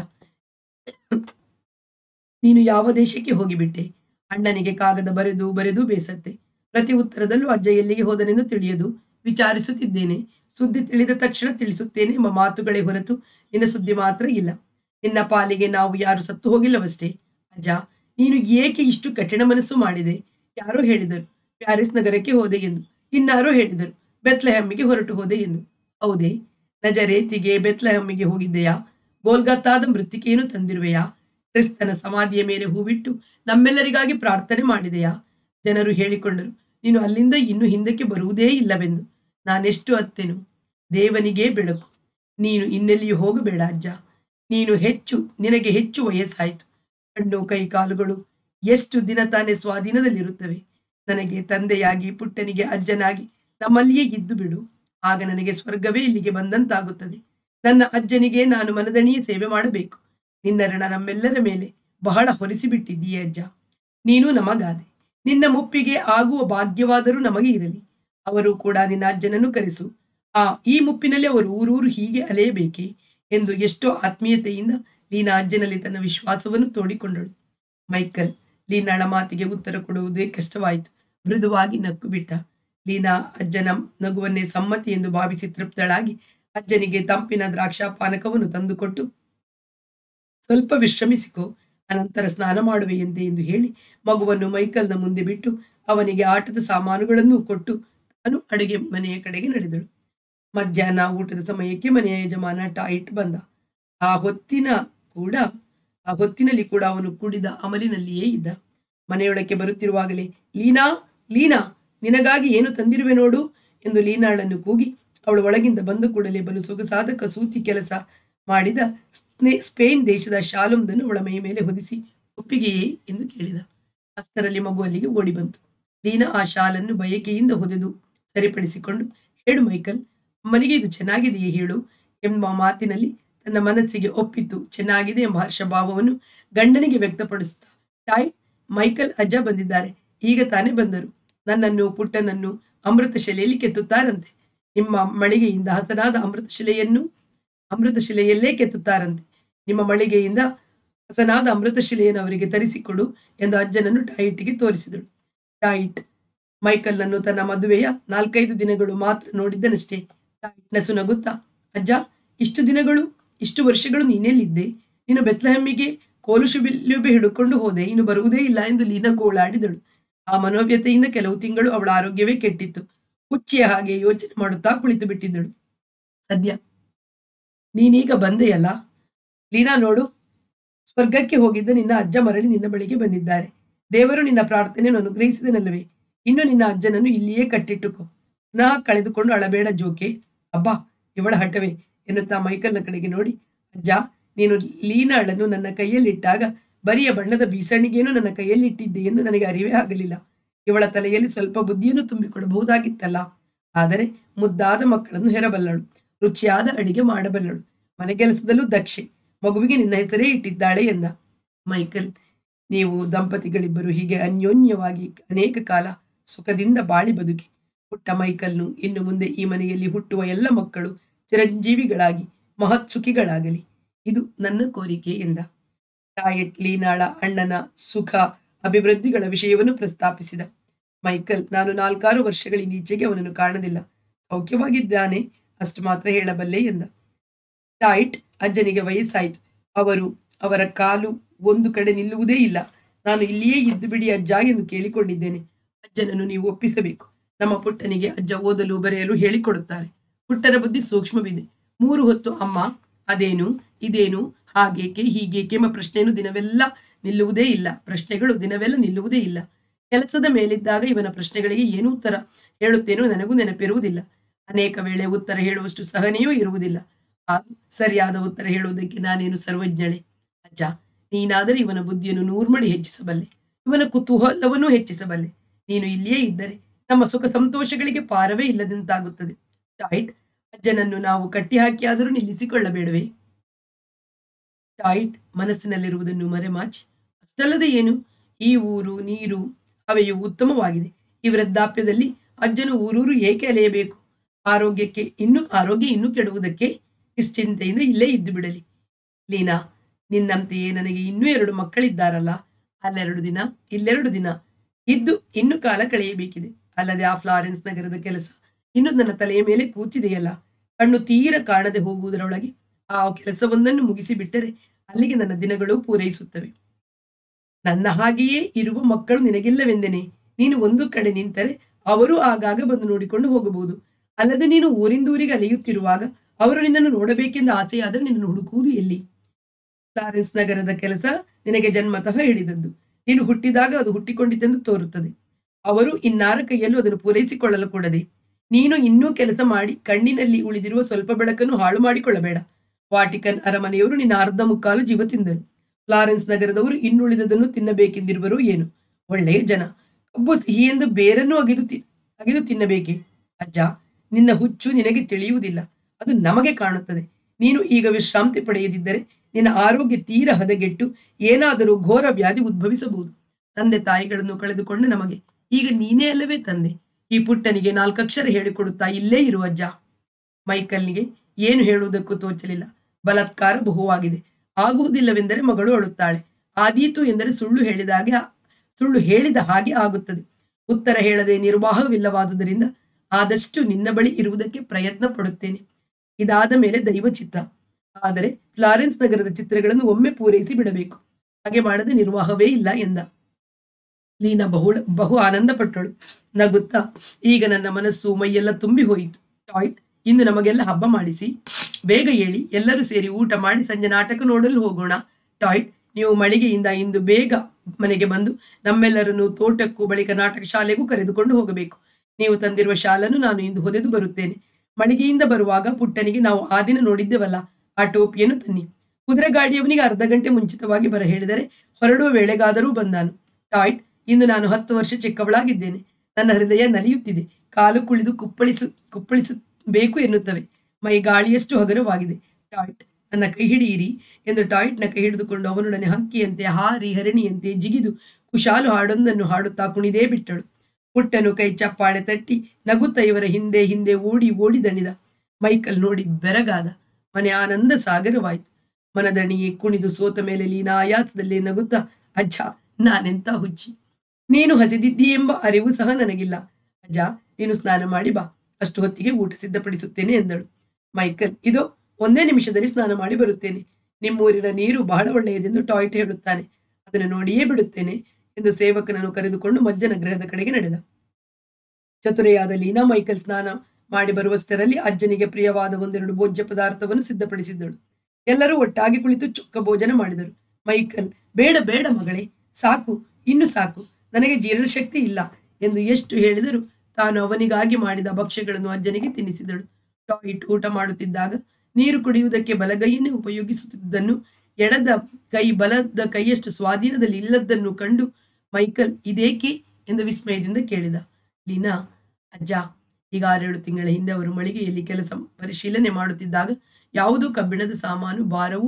ನೀನು ಯಾವ ದೇಶಕ್ಕೆ ಹೋಗಿಬಿಟ್ಟೆ ಅಣ್ಣನಿಗೆ ಕಾಗದ ಬರೆದು ಬರೆದು ಬೇಸತ್ತೆ ಪ್ರತಿ ಉತ್ತರದಲ್ಲೂ ಅಜ್ಜ ಎಲ್ಲಿಗೆ ಹೋದನೆಂದು ತಿಳಿಯದು ವಿಚಾರಿಸುತ್ತಿದ್ದೇನೆ ಸುದ್ದಿ ತಿಳಿದ ತಕ್ಷಣ ತಿಳಿಸುತ್ತೇನೆ ಎಂಬ ಮಾತುಗಳೇ ಹೊರತು ನಿನ್ನ ಸುದ್ದಿ ಮಾತ್ರ ಇಲ್ಲ ನಿನ್ನ ಪಾಲಿಗೆ ನಾವು ಯಾರು ಸತ್ತು ಹೋಗಿಲ್ಲವಷ್ಟೇ ಅಜ್ಜ ನೀನು ಏಕೆ ಇಷ್ಟು ಕಠಿಣ ಮನಸ್ಸು ಮಾಡಿದೆ ಯಾರೋ ಹೇಳಿದರು ಪ್ಯಾರಿಸ್ ನಗರಕ್ಕೆ ಹೋದೆ ಎಂದು ಇನ್ನಾರೋ ಹೇಳಿದರು ಬೆತ್ಲೆಹಮ್ಮಿಗೆ ಹೊರಟು ಹೋದೆ ಎಂದು ಹೌದೇ ನಜರೇತಿಗೆ ಬೆತ್ಲೆಹಮ್ಮಿಗೆ ಹೋಗಿದ್ದೆಯಾ ಗೋಲ್ಗತ್ತಾದ ಮೃತ್ತಿಕೆಯನ್ನು ತಂದಿರುವೆಯಾ ಕ್ರಿಸ್ತನ ಸಮಾಧಿಯ ಮೇಲೆ ಹೂವಿಟ್ಟು ನಮ್ಮೆಲ್ಲರಿಗಾಗಿ ಪ್ರಾರ್ಥನೆ ಮಾಡಿದೆಯಾ ಜನರು ಹೇಳಿಕೊಂಡರು ನೀನು ಅಲ್ಲಿಂದ ಇನ್ನು ಹಿಂದಕ್ಕೆ ಬರುವುದೇ ಇಲ್ಲವೆಂದು ನಾನೆಷ್ಟು ಅತ್ತೇನು ದೇವನಿಗೇ ಬೆಳಕು ನೀನು ಇನ್ನೆಲ್ಲಿಯೂ ಹೋಗಬೇಡ ಅಜ್ಜ ನೀನು ಹೆಚ್ಚು ನಿನಗೆ ಹೆಚ್ಚು ವಯಸ್ಸಾಯಿತು ಕಣ್ಣು ಕೈ ಕಾಲುಗಳು ಎಷ್ಟು ದಿನ ತಾನೇ ಸ್ವಾಧೀನದಲ್ಲಿರುತ್ತವೆ ನನಗೆ ತಂದೆಯಾಗಿ ಪುಟ್ಟನಿಗೆ ಅಜ್ಜನಾಗಿ ನಮ್ಮಲ್ಲಿಯೇ ಇದ್ದು ಬಿಡು ಆಗ ನನಗೆ ಸ್ವರ್ಗವೇ ಇಲ್ಲಿಗೆ ಬಂದಂತಾಗುತ್ತದೆ ನನ್ನ ಅಜ್ಜನಿಗೆ ನಾನು ಮನದಣಿಯೇ ಸೇವೆ ಮಾಡಬೇಕು ನಿನ್ನ ಋಣ ನಮ್ಮೆಲ್ಲರ ಮೇಲೆ ಬಹಳ ಹೊರಿಸಿಬಿಟ್ಟಿದ್ದೀಯ ಅಜ್ಜ ನೀನು ನಮಗಾದೆ ನಿನ್ನ ಮುಪ್ಪಿಗೆ ಆಗುವ ಭಾಗ್ಯವಾದರೂ ನಮಗೆ ಇರಲಿ ಅವರು ಕೂಡ ನಿನ್ನ ಅಜ್ಜನನ್ನು ಕರೆಸು ಆ ಈ ಮುಪ್ಪಿನಲ್ಲಿ ಅವರು ಊರೂರು ಹೀಗೆ ಅಲೆಯಬೇಕೆ ಎಂದು ಎಷ್ಟೋ ಆತ್ಮೀಯತೆಯಿಂದ ಲೀನಾ ಅಜ್ಜನಲ್ಲಿ ತನ್ನ ವಿಶ್ವಾಸವನ್ನು ತೋಡಿಕೊಂಡಳು ಮೈಕಲ್ ಲೀನಾಳ ಮಾತಿಗೆ ಉತ್ತರ ಕೊಡುವುದೇ ಕಷ್ಟವಾಯಿತು ಮೃದುವಾಗಿ ನಕ್ಕು ಬಿಟ್ಟ ಲೀನಾ ಅಜ್ಜನ ನಗುವನ್ನೇ ಸಮ್ಮತಿ ಎಂದು ಭಾವಿಸಿ ತೃಪ್ತಳಾಗಿ ಅಜ್ಜನಿಗೆ ತಂಪಿನ ದ್ರಾಕ್ಷಾ ಪಾನಕವನ್ನು ತಂದುಕೊಟ್ಟು ಸ್ವಲ್ಪ ವಿಶ್ರಮಿಸಿಕೋ ಅನಂತರ ಸ್ನಾನ ಮಾಡುವೆಯಂತೆ ಎಂದು ಹೇಳಿ ಮಗುವನ್ನು ಮೈಕಲ್ನ ಮುಂದೆ ಬಿಟ್ಟು ಅವನಿಗೆ ಆಟದ ಸಾಮಾನುಗಳನ್ನು ಕೊಟ್ಟು ತಾನು ಅಡುಗೆ ಮನೆಯ ಕಡೆಗೆ ನಡೆದಳು ಮಧ್ಯಾಹ್ನ ಊಟದ ಸಮಯಕ್ಕೆ ಮನೆಯ ಯಜಮಾನ ಟಾಯಿಟ್ ಬಂದ ಆ ಹೊತ್ತಿನ ಕೂಡ ಆ ಹೊತ್ತಿನಲ್ಲಿ ಕೂಡ ಅವನು ಕುಡಿದ ಅಮಲಿನಲ್ಲಿಯೇ ಇದ್ದ ಮನೆಯೊಳಕ್ಕೆ ಬರುತ್ತಿರುವಾಗಲೇ ಲೀನಾ ಲೀನಾ ನಿನಗಾಗಿ ಏನು ತಂದಿರುವೆ ನೋಡು ಎಂದು ಲೀನಾಳನ್ನು ಕೂಗಿ ಅವಳು ಒಳಗಿಂದ ಬಂದ ಕೂಡಲೇ ಬಲು ಸೊಗಸಾದ ಕಸೂತಿ ಕೆಲಸ ಮಾಡಿದ ಸ್ನೇ ಸ್ಪೇನ್ ದೇಶದ ಶಾಲೊಂದನ್ನು ಅವಳ ಮೈ ಮೇಲೆ ಹೊದಿಸಿ ಒಪ್ಪಿಗೆಯೇ ಎಂದು ಕೇಳಿದ ಅಷ್ಟರಲ್ಲಿ ಮಗು ಅಲ್ಲಿಗೆ ಓಡಿ ಬಂತು ಲೀನಾ ಆ ಶಾಲನ್ನು ಬಯಕೆಯಿಂದ ಹೊದೆದು ಸರಿಪಡಿಸಿಕೊಂಡು ಹೇಳು ಮೈಕಲ್ ಅಮ್ಮನಿಗೆ ಇದು ಚೆನ್ನಾಗಿದೆಯೇ ಹೇಳು ಎಂಬ ಮಾತಿನಲ್ಲಿ ತನ್ನ ಮನಸ್ಸಿಗೆ ಒಪ್ಪಿತು ಚೆನ್ನಾಗಿದೆ ಎಂಬ ಹರ್ಷಭಾವವನ್ನು ಗಂಡನಿಗೆ ವ್ಯಕ್ತಪಡಿಸುತ್ತಾ ಟಾಯ್ ಮೈಕಲ್ ಅಜ್ಜ ಬಂದಿದ್ದಾರೆ ಈಗ ತಾನೇ ಬಂದರು ನನ್ನನ್ನು ಪುಟ್ಟನನ್ನು ಅಮೃತ ಶಿಲೆಯಲ್ಲಿ ಕೆತ್ತುತ್ತಾರಂತೆ ನಿಮ್ಮ ಮಳಿಗೆಯಿಂದ ಹಸನಾದ ಅಮೃತ ಶಿಲೆಯನ್ನು ಅಮೃತ ಶಿಲೆಯಲ್ಲೇ ಕೆತ್ತುತ್ತಾರಂತೆ ನಿಮ್ಮ ಮಳಿಗೆಯಿಂದ ಹಸನಾದ ಅಮೃತ ಶಿಲೆಯನ್ನು ಅವರಿಗೆ ತರಿಸಿಕೊಡು ಎಂದು ಅಜ್ಜನನ್ನು ಟಾಯಿಟ್ಗೆ ತೋರಿಸಿದಳು ಟಾಯಿಟ್ ಮೈಕಲ್ನನ್ನು ತನ್ನ ಮದುವೆಯ ನಾಲ್ಕೈದು ದಿನಗಳು ಮಾತ್ರ ನೋಡಿದ್ದನಷ್ಟೇ ಟಾಯಿಟ್ ನಸು ನಗುತ್ತಾ ಅಜ್ಜ ಇಷ್ಟು ದಿನಗಳು ಇಷ್ಟು ವರ್ಷಗಳು ನೀನೆಲ್ಲಿದ್ದೆ ನೀನು ಬೆತ್ಲಹಮ್ಮಿಗೆ ಕೋಲುಶು ಬಿಲ್ಲುಬೆ ಹಿಡುಕೊಂಡು ಹೋದೆ ಇನ್ನು ಬರುವುದೇ ಇಲ್ಲ ಎಂದು ಲೀನಾ ಗೋಳಾಡಿದಳು ಆ ಮನೋವ್ಯತೆಯಿಂದ ಕೆಲವು ತಿಂಗಳು ಅವಳ ಆರೋಗ್ಯವೇ ಕೆಟ್ಟಿತ್ತು ಹುಚ್ಚಿಯ ಹಾಗೆ ಯೋಚನೆ ಮಾಡುತ್ತಾ ಕುಳಿತು ಬಿಟ್ಟಿದ್ದಳು ಸದ್ಯ ನೀನೀಗ ಬಂದೆಯಲ್ಲ ಲೀನಾ ನೋಡು ಸ್ವರ್ಗಕ್ಕೆ ಹೋಗಿದ್ದ ನಿನ್ನ ಅಜ್ಜ ಮರಳಿ ನಿನ್ನ ಬಳಿಗೆ ಬಂದಿದ್ದಾರೆ ದೇವರು ನಿನ್ನ ಪ್ರಾರ್ಥನೆಯನ್ನು ಅನುಗ್ರಹಿಸಿದನಲ್ಲವೇ ಇನ್ನು ನಿನ್ನ ಅಜ್ಜನನ್ನು ಇಲ್ಲಿಯೇ ಕಟ್ಟಿಟ್ಟುಕೋ ಪುನಃ ಕಳೆದುಕೊಂಡು ಅಳಬೇಡ ಜೋಕೆ ಅಬ್ಬಾ ಇವಳ ಹಠವೇ ಎನ್ನುತ್ತಾ ಮೈಕಲ್ನ ಕಡೆಗೆ ನೋಡಿ ಅಜ್ಜ ನೀನು ಲೀನಾಳನ್ನು ನನ್ನ ಕೈಯಲ್ಲಿಟ್ಟಾಗ ಬರಿಯ ಬಣ್ಣದ ಬೀಸಣಿಗೆಯನ್ನು ನನ್ನ ಕೈಯಲ್ಲಿ ಇಟ್ಟಿದ್ದೆ ಎಂದು ನನಗೆ ಅರಿವೇ ಆಗಲಿಲ್ಲ ಇವಳ ತಲೆಯಲ್ಲಿ ಸ್ವಲ್ಪ ಬುದ್ಧಿಯನ್ನು ತುಂಬಿಕೊಡಬಹುದಾಗಿತ್ತಲ್ಲ ಆದರೆ ಮುದ್ದಾದ ಮಕ್ಕಳನ್ನು ಹೆರಬಲ್ಲಳು ರುಚಿಯಾದ ಅಡಿಗೆ ಮಾಡಬಲ್ಲಳು ಮನೆಗೆಲಸದಲ್ಲೂ ದಕ್ಷೆ ಮಗುವಿಗೆ ನಿನ್ನ ಹೆಸರೇ ಇಟ್ಟಿದ್ದಾಳೆ ಎಂದ ಮೈಕಲ್ ನೀವು ದಂಪತಿಗಳಿಬ್ಬರು ಹೀಗೆ ಅನ್ಯೋನ್ಯವಾಗಿ ಅನೇಕ ಕಾಲ ಸುಖದಿಂದ ಬಾಳಿ ಬದುಕಿ ಪುಟ್ಟ ಮೈಕಲ್ನು ಇನ್ನು ಮುಂದೆ ಈ ಮನೆಯಲ್ಲಿ ಹುಟ್ಟುವ ಎಲ್ಲ ಮಕ್ಕಳು ಚಿರಂಜೀವಿಗಳಾಗಿ ಮಹತ್ ಸುಖಿಗಳಾಗಲಿ ಇದು ನನ್ನ ಕೋರಿಕೆ ಎಂದ ಡಯಟ್ ಲೀನಾಳ ಅಣ್ಣನ ಸುಖ ಅಭಿವೃದ್ಧಿಗಳ ವಿಷಯವನ್ನು ಪ್ರಸ್ತಾಪಿಸಿದ ಮೈಕಲ್ ನಾನು ನಾಲ್ಕಾರು ವರ್ಷಗಳಿಂದೀಚೆಗೆ ಅವನನ್ನು ಕಾಣಲಿಲ್ಲ ಸೌಖ್ಯವಾಗಿದ್ದಾನೆ ಅಷ್ಟು ಮಾತ್ರ ಹೇಳಬಲ್ಲೆ ಎಂದ ಡಯಟ್ ಅಜ್ಜನಿಗೆ ವಯಸ್ಸಾಯಿತು ಅವರು ಅವರ ಕಾಲು ಒಂದು ಕಡೆ ನಿಲ್ಲುವುದೇ ಇಲ್ಲ ನಾನು ಇಲ್ಲಿಯೇ ಇದ್ದು ಬಿಡಿ ಅಜ್ಜ ಎಂದು ಕೇಳಿಕೊಂಡಿದ್ದೇನೆ ಅಜ್ಜನನ್ನು ನೀವು ಒಪ್ಪಿಸಬೇಕು ನಮ್ಮ ಪುಟ್ಟನಿಗೆ ಅಜ್ಜ ಓದಲು ಬರೆಯಲು ಹೇಳಿಕೊಡುತ್ತಾರೆ ಪುಟ್ಟನ ಬುದ್ಧಿ ಸೂಕ್ಷ್ಮವಿದೆ ಮೂರು ಹೊತ್ತು ಅಮ್ಮ ಅದೇನು ಇದೇನು ಹಾಗೇಕೆ ಹೀಗೇಕೆ ಎಂಬ ಪ್ರಶ್ನೆಯನ್ನು ದಿನವೆಲ್ಲ ನಿಲ್ಲುವುದೇ ಇಲ್ಲ ಪ್ರಶ್ನೆಗಳು ದಿನವೆಲ್ಲ ನಿಲ್ಲುವುದೇ ಇಲ್ಲ ಕೆಲಸದ ಮೇಲಿದ್ದಾಗ ಇವನ ಪ್ರಶ್ನೆಗಳಿಗೆ ಏನು ಉತ್ತರ ಹೇಳುತ್ತೇನೋ ನನಗೂ ನೆನಪಿರುವುದಿಲ್ಲ ಅನೇಕ ವೇಳೆ ಉತ್ತರ ಹೇಳುವಷ್ಟು ಸಹನೆಯೂ ಇರುವುದಿಲ್ಲ ಹಾಗೂ ಸರಿಯಾದ ಉತ್ತರ ಹೇಳುವುದಕ್ಕೆ ನಾನೇನು ಸರ್ವಜ್ಞಳೆ ಅಜ್ಜ ನೀನಾದರೆ ಇವನ ಬುದ್ಧಿಯನ್ನು ನೂರ್ಮಡಿ ಹೆಚ್ಚಿಸಬಲ್ಲೆ ಇವನ ಕುತೂಹಲವನ್ನು ಹೆಚ್ಚಿಸಬಲ್ಲೆ ನೀನು ಇಲ್ಲಿಯೇ ಇದ್ದರೆ ನಮ್ಮ ಸುಖ ಸಂತೋಷಗಳಿಗೆ ಪಾರವೇ ಇಲ್ಲದಂತಾಗುತ್ತದೆ ಟಾಯ್ಟ್ ಅಜ್ಜನನ್ನು ನಾವು ಕಟ್ಟಿಹಾಕಿ ಆದರೂ ನಿಲ್ಲಿಸಿಕೊಳ್ಳಬೇಡವೇ ಟಾಯ್ಟ್ ಮನಸ್ಸಿನಲ್ಲಿರುವುದನ್ನು ಮರೆಮಾಚಿ ಅಷ್ಟಲ್ಲದೆ ಏನು ಈ ಊರು ನೀರು ಹವೆಯು ಉತ್ತಮವಾಗಿದೆ ಈ ವೃದ್ಧಾಪ್ಯದಲ್ಲಿ ಅಜ್ಜನು ಊರೂರು ಏಕೆ ಅಲೆಯಬೇಕು ಆರೋಗ್ಯಕ್ಕೆ ಇನ್ನು ಆರೋಗ್ಯ ಇನ್ನೂ ಕೆಡುವುದಕ್ಕೆ ನಿಶ್ಚಿಂತೆಯಿಂದ ಇಲ್ಲೇ ಇದ್ದು ಬಿಡಲಿ ಲೀನಾ ನಿನ್ನಂತೆಯೇ ನನಗೆ ಇನ್ನೂ ಎರಡು ಮಕ್ಕಳಿದ್ದಾರಲ್ಲ ಅಲ್ಲೆರಡು ದಿನ ಇಲ್ಲೆರಡು ದಿನ ಇದ್ದು ಇನ್ನು ಕಾಲ ಕಳೆಯಬೇಕಿದೆ ಅಲ್ಲದೆ ಆ ಫ್ಲಾರೆನ್ಸ್ ನಗರದ ಕೆಲಸ ಇನ್ನು ನನ್ನ ತಲೆಯ ಮೇಲೆ ಕೂತಿದೆಯಲ್ಲ ಕಣ್ಣು ತೀರ ಕಾಣದೆ ಹೋಗುವುದರೊಳಗೆ ಆ ಕೆಲಸವೊಂದನ್ನು ಮುಗಿಸಿ ಬಿಟ್ಟರೆ ಅಲ್ಲಿಗೆ ನನ್ನ ದಿನಗಳು ಪೂರೈಸುತ್ತವೆ ನನ್ನ ಹಾಗೆಯೇ ಇರುವ ಮಕ್ಕಳು ನಿನಗಿಲ್ಲವೆಂದೆನೆ ನೀನು ಒಂದು ಕಡೆ ನಿಂತರೆ ಅವರು ಆಗಾಗ ಬಂದು ನೋಡಿಕೊಂಡು ಹೋಗಬಹುದು ಅಲ್ಲದೆ ನೀನು ಊರಿಂದ ಊರಿಗೆ ಅಲೆಯುತ್ತಿರುವಾಗ ಅವರು ನಿನ್ನನ್ನು ನೋಡಬೇಕೆಂದ ಆಸೆಯಾದರೆ ನಿನ್ನನ್ನು ಹುಡುಕುವುದು ಎಲ್ಲಿ ಫ್ಲಾರೆನ್ಸ್ ನಗರದ ಕೆಲಸ ನಿನಗೆ ಜನ್ಮತಃ ಹಿಡಿದದ್ದು ನೀನು ಹುಟ್ಟಿದಾಗ ಅದು ಹುಟ್ಟಿಕೊಂಡಿತೆಂದು ತೋರುತ್ತದೆ ಅವರು ಇನ್ನಾರ ಕೈಯಲ್ಲೂ ಅದನ್ನು ಪೂರೈಸಿಕೊಳ್ಳಲು ಕೂಡದೆ ನೀನು ಇನ್ನೂ ಕೆಲಸ ಮಾಡಿ ಕಣ್ಣಿನಲ್ಲಿ ಉಳಿದಿರುವ ಸ್ವಲ್ಪ ಬೆಳಕನ್ನು ಹಾಳು ಮಾಡಿಕೊಳ್ಳಬೇಡ ವಾಟಿಕನ್ ಅರಮನೆಯವರು ನಿನ್ನ ಅರ್ಧ ಮುಕ್ಕಾಲು ಜೀವ ತಿಂದರು ಫ್ಲಾರೆನ್ಸ್ ನಗರದವರು ಇನ್ನುಳಿದದನ್ನು ತಿನ್ನಬೇಕೆಂದಿರುವರು ಏನು ಒಳ್ಳೆಯ ಜನ ಕಬ್ಬು ಸಿಹಿ ಎಂದು ಬೇರನ್ನು ಅಗಿದು ತಿ ಅಗಿದು ತಿನ್ನಬೇಕೆ ಅಜ್ಜ ನಿನ್ನ ಹುಚ್ಚು ನಿನಗೆ ತಿಳಿಯುವುದಿಲ್ಲ ಅದು ನಮಗೆ ಕಾಣುತ್ತದೆ ನೀನು ಈಗ ವಿಶ್ರಾಂತಿ ಪಡೆಯದಿದ್ದರೆ ನಿನ್ನ ಆರೋಗ್ಯ ತೀರ ಹದಗೆಟ್ಟು ಏನಾದರೂ ಘೋರ ವ್ಯಾಧಿ ಉದ್ಭವಿಸಬಹುದು ತಂದೆ ತಾಯಿಗಳನ್ನು ಕಳೆದುಕೊಂಡ ನಮಗೆ ಈಗ ನೀನೇ ಅಲ್ಲವೇ ತಂದೆ ಈ ಪುಟ್ಟನಿಗೆ ನಾಲ್ಕಕ್ಷರ ಹೇಳಿಕೊಡುತ್ತಾ ಇಲ್ಲೇ ಇರುವ ಅಜ್ಜ ಮೈಕಲ್ನಿಗೆ ಏನು ಹೇಳುವುದಕ್ಕೂ ತೋಚಲಿಲ್ಲ ಬಲಾತ್ಕಾರ ಬಹುವಾಗಿದೆ ಆಗುವುದಿಲ್ಲವೆಂದರೆ ಮಗಳು ಅಳುತ್ತಾಳೆ ಆದೀತು ಎಂದರೆ ಸುಳ್ಳು ಹೇಳಿದಾಗೆ ಸುಳ್ಳು ಹೇಳಿದ ಹಾಗೆ ಆಗುತ್ತದೆ ಉತ್ತರ ಹೇಳದೆ ನಿರ್ವಾಹವಿಲ್ಲವಾದುದರಿಂದ ಆದಷ್ಟು ನಿನ್ನ ಬಳಿ ಇರುವುದಕ್ಕೆ ಪ್ರಯತ್ನ ಪಡುತ್ತೇನೆ ಇದಾದ ಮೇಲೆ ದೈವ ಚಿತ್ತ ಆದರೆ ಫ್ಲಾರೆನ್ಸ್ ನಗರದ ಚಿತ್ರಗಳನ್ನು ಒಮ್ಮೆ ಪೂರೈಸಿ ಬಿಡಬೇಕು ಹಾಗೆ ಮಾಡದೆ ನಿರ್ವಾಹವೇ ಇಲ್ಲ ಎಂದ ಲೀನಾ ಬಹುಳ ಬಹು ಆನಂದ ಪಟ್ಟಳು ನಗುತ್ತಾ ಈಗ ನನ್ನ ಮನಸ್ಸು ಮೈಯೆಲ್ಲ ತುಂಬಿ ಹೋಯಿತು ಟಾಯ್ಟ್ ಇಂದು ನಮಗೆಲ್ಲ ಹಬ್ಬ ಮಾಡಿಸಿ ಬೇಗ ಹೇಳಿ ಎಲ್ಲರೂ ಸೇರಿ ಊಟ ಮಾಡಿ ಸಂಜೆ ನಾಟಕ ನೋಡಲು ಹೋಗೋಣ ಟಾಯ್ಟ್ ನೀವು ಮಳಿಗೆಯಿಂದ ಇಂದು ಬೇಗ ಮನೆಗೆ ಬಂದು ನಮ್ಮೆಲ್ಲರನ್ನು ತೋಟಕ್ಕೂ ಬಳಿಕ ನಾಟಕ ಶಾಲೆಗೂ ಕರೆದುಕೊಂಡು ಹೋಗಬೇಕು ನೀವು ತಂದಿರುವ ಶಾಲನ್ನು ನಾನು ಇಂದು ಹೊದೆದು ಬರುತ್ತೇನೆ ಮಳಿಗೆಯಿಂದ ಬರುವಾಗ ಪುಟ್ಟನಿಗೆ ನಾವು ಆ ದಿನ ನೋಡಿದ್ದೆವಲ್ಲ ಆ ಟೋಪಿಯನ್ನು ತನ್ನಿ ಕುದುರೆ ಗಾಡಿಯವನಿಗೆ ಅರ್ಧ ಗಂಟೆ ಮುಂಚಿತವಾಗಿ ಬರ ಹೇಳಿದರೆ ಹೊರಡುವ ವೇಳೆಗಾದರೂ ಬಂದಾನು ಟಾಯ್ಟ್ ಇಂದು ನಾನು ಹತ್ತು ವರ್ಷ ಚಿಕ್ಕವಳಾಗಿದ್ದೇನೆ ನನ್ನ ಹೃದಯ ನಲಿಯುತ್ತಿದೆ ಕಾಲು ಕುಳಿದು ಕುಪ್ಪಳಿಸು ಕುಪ್ಪಳಿಸು ಬೇಕು ಎನ್ನುತ್ತವೆ ಮೈ ಗಾಳಿಯಷ್ಟು ಹಗರವಾಗಿದೆ ಟಾಯ್ಟ್ ನನ್ನ ಕೈ ಹಿಡಿಯಿರಿ ಎಂದು ಟಾಯ್ಟ್ನ ಕೈ ಹಿಡಿದುಕೊಂಡು ಅವನೊಡನೆ ಹಕ್ಕಿಯಂತೆ ಹಾರಿ ಹರಿಣಿಯಂತೆ ಜಿಗಿದು ಕುಶಾಲು ಹಾಡೊಂದನ್ನು ಹಾಡುತ್ತಾ ಕುಣಿದೇ ಬಿಟ್ಟಳು ಪುಟ್ಟನು ಕೈ ಚಪ್ಪಾಳೆ ತಟ್ಟಿ ನಗುತ್ತಾ ಇವರ ಹಿಂದೆ ಹಿಂದೆ ಓಡಿ ಓಡಿ ದಣಿದ ಮೈಕಲ್ ನೋಡಿ ಬೆರಗಾದ ಮನೆ ಆನಂದ ಸಾಗರವಾಯಿತು ಮನದಣಿಯೇ ಕುಣಿದು ಸೋತ ಮೇಲೆ ಲೀನಾ ಆಯಾಸದಲ್ಲೇ ನಗುತ್ತಾ ಅಜ್ಜ ನಾನೆಂತ ಹುಚ್ಚಿ ನೀನು ಹಸಿದಿದ್ದಿ ಎಂಬ ಅರಿವು ಸಹ ನನಗಿಲ್ಲ ಅಜ್ಜ ನೀನು ಸ್ನಾನ ಮಾಡಿ ಬಾ ಅಷ್ಟು ಹೊತ್ತಿಗೆ ಊಟ ಸಿದ್ಧಪಡಿಸುತ್ತೇನೆ ಎಂದಳು ಮೈಕಲ್ ಇದೋ ಒಂದೇ ನಿಮಿಷದಲ್ಲಿ ಸ್ನಾನ ಮಾಡಿ ಬರುತ್ತೇನೆ ನಿಮ್ಮೂರಿನ ನೀರು ಬಹಳ ಒಳ್ಳೆಯದೆಂದು ಟಾಯ್ಟ್ ಹೇಳುತ್ತಾನೆ ಅದನ್ನು ನೋಡಿಯೇ ಬಿಡುತ್ತೇನೆ ಎಂದು ಸೇವಕನನ್ನು ಕರೆದುಕೊಂಡು ಮಜ್ಜನ ಗೃಹದ ಕಡೆಗೆ ನಡೆದ ಚತುರೆಯಾದ ಲೀನಾ ಮೈಕಲ್ ಸ್ನಾನ ಮಾಡಿ ಬರುವಷ್ಟರಲ್ಲಿ ಅಜ್ಜನಿಗೆ ಪ್ರಿಯವಾದ ಒಂದೆರಡು ಭೋಜ್ಯ ಪದಾರ್ಥವನ್ನು ಸಿದ್ಧಪಡಿಸಿದ್ದಳು ಎಲ್ಲರೂ ಒಟ್ಟಾಗಿ ಕುಳಿತು ಚೊಕ್ಕ ಭೋಜನ ಮಾಡಿದರು ಮೈಕಲ್ ಬೇಡ ಬೇಡ ಮಗಳೇ ಸಾಕು ಇನ್ನು ಸಾಕು ನನಗೆ ಜೀರ್ಣಶಕ್ತಿ ಇಲ್ಲ ಎಂದು ಎಷ್ಟು ಹೇಳಿದರೂ ತಾನು ಅವನಿಗಾಗಿ ಮಾಡಿದ ಭಕ್ಷ್ಯಗಳನ್ನು ಅಜ್ಜನಿಗೆ ತಿನ್ನಿಸಿದಳು ಟಾಯ್ಟ್ ಊಟ ಮಾಡುತ್ತಿದ್ದಾಗ ನೀರು ಕುಡಿಯುವುದಕ್ಕೆ ಬಲಗೈಯನ್ನೇ ಉಪಯೋಗಿಸುತ್ತಿದ್ದನ್ನು ಎಡದ ಕೈ ಬಲದ ಕೈಯಷ್ಟು ಸ್ವಾಧೀನದಲ್ಲಿ ಇಲ್ಲದನ್ನು ಕಂಡು ಮೈಕಲ್ ಇದೇಕೆ ಎಂದು ವಿಸ್ಮಯದಿಂದ ಕೇಳಿದ ಲೀನಾ ಅಜ್ಜ ಈಗ ಆರೇಳು ತಿಂಗಳ ಹಿಂದೆ ಅವರು ಮಳಿಗೆಯಲ್ಲಿ ಕೆಲಸ ಪರಿಶೀಲನೆ ಮಾಡುತ್ತಿದ್ದಾಗ ಯಾವುದೋ ಕಬ್ಬಿಣದ ಸಾಮಾನು ಭಾರವು